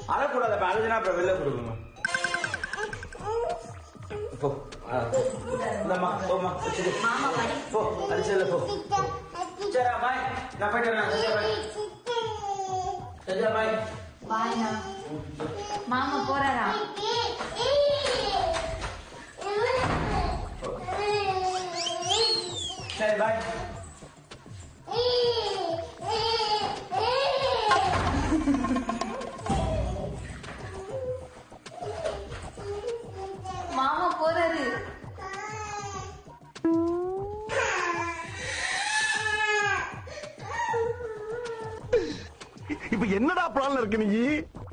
அழக்கூடாது அப்ப அழுதுனா அப்புறம் வெளில கொடுக்கணும் போ ஆ, போ. இந்தாம்மா போம்மா வச்சுடு. மாமா படி போ அடிச்சல போ சரி பாய் நான் போயிட்டு வரேன் சத்யா பாய் சத்யா பாய் பாய்னா மாமா போறாரா சரி பாய் மாமா போறாரு இப்ப என்னடா பிளான்ல இருக்கு நீ